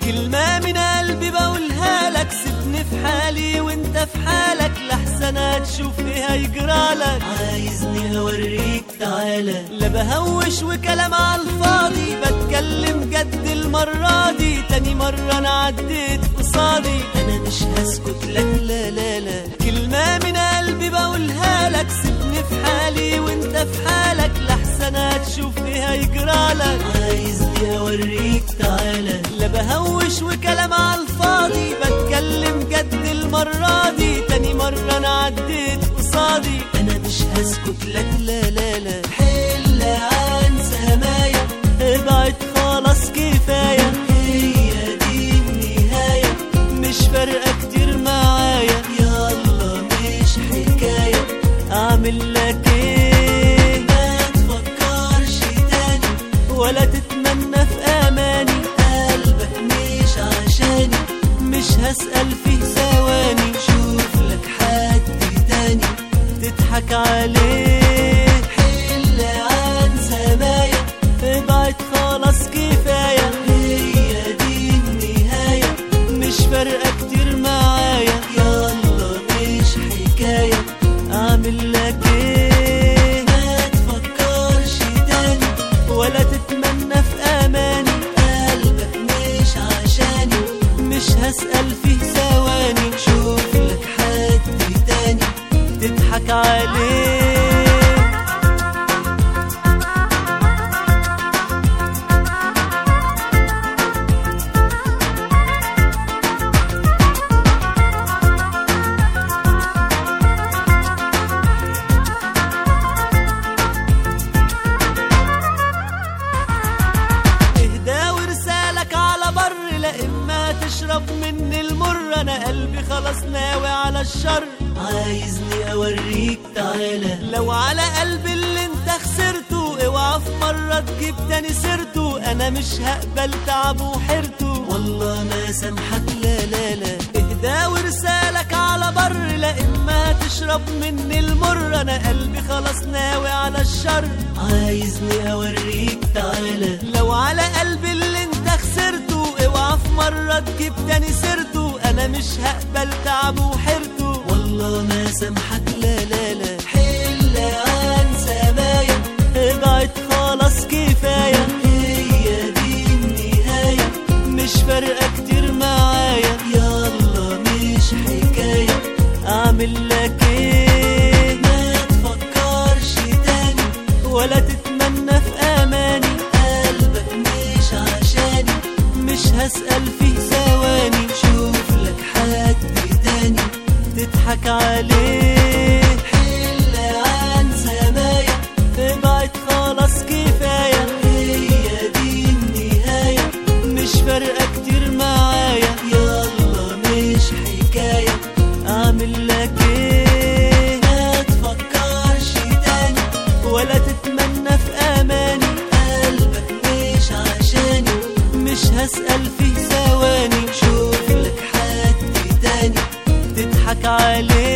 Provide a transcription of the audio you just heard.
كلمة من قلبي بقولها لك سيبني في حالي وانت في حالك لحسن هتشوف ايه هيجرالك عايزني اوريك تعالى لا بهوش وكلام على الفاضي بتكلم جد المرة دي تاني مرة انا عديت قصادي انا مش هسكت لك لا لا لا كلمة من قلبي بقولها لك سيبني في حالي وانت في حالك لحسن هتشوف ايه هيجرالك عايزني اوريك تعالى لا بهوش وكلام على الفاضي بتكلم جد المرة دي تاني مرة انا عديت قصادي انا مش هسكت لك لا لا لا حل عن سمايا ابعد خلاص كفاية هي دي النهاية مش فارقة كتير معايا يلا مش حكاية اعمل لك ايه ما تفكرش تاني ولا تتمنى في اماني قلبك مش عشاني مش هسأل فيه ثواني شوف لك حد تاني تضحك عليه حل عن سمايا ابعد خلاص كفاية هي دي النهاية مش فارقة كتير معايا يلا مش حكاية اعمل لك ايه ما تفكرش تاني ولا تتمنى في اماني قلبك مش عشاني مش هسأل فيه ثواني شوف لك حد تاني تضحك عليه اهدى ورسالك على بر لا اما تشرب مني المر انا قلبي خلاص ناوي على الشر عايزني اوريك تعالى لو على قلبي اللي انت خسرته اوعى في مرة تجيب تاني سيرته انا مش هقبل تعبه وحيرته والله ما سامحك لا لا لا اهدى ورسالك على بر لا اما تشرب مني المر انا قلبي خلاص ناوي على الشر عايزني اوريك تعالى لو على قلبي اللي انت خسرته اوعى في مرة تجيب تاني سيرته انا مش هقبل تعبه وحيرته والله ما سامحك لا لا لا حل عن سمايا ابعد خلاص كفاية هي دي النهاية مش فارقة كتير معايا يلا مش حكاية اعمل لك ايه ما تفكرش تاني ولا تتمنى في اماني قلبك مش عشاني مش هسأل فيه ثواني شوف لك حد تاني تضحك عليه حل عن سمايا ابعد خلاص كفاية هي دي النهاية مش فارقة كتير معايا يلا مش حكاية اعمل لك ايه ما تفكرش تاني ولا تتمنى في اماني قلبك مش عشاني مش هسأل فيه ثواني شوف لك حد تاني تضحك عليه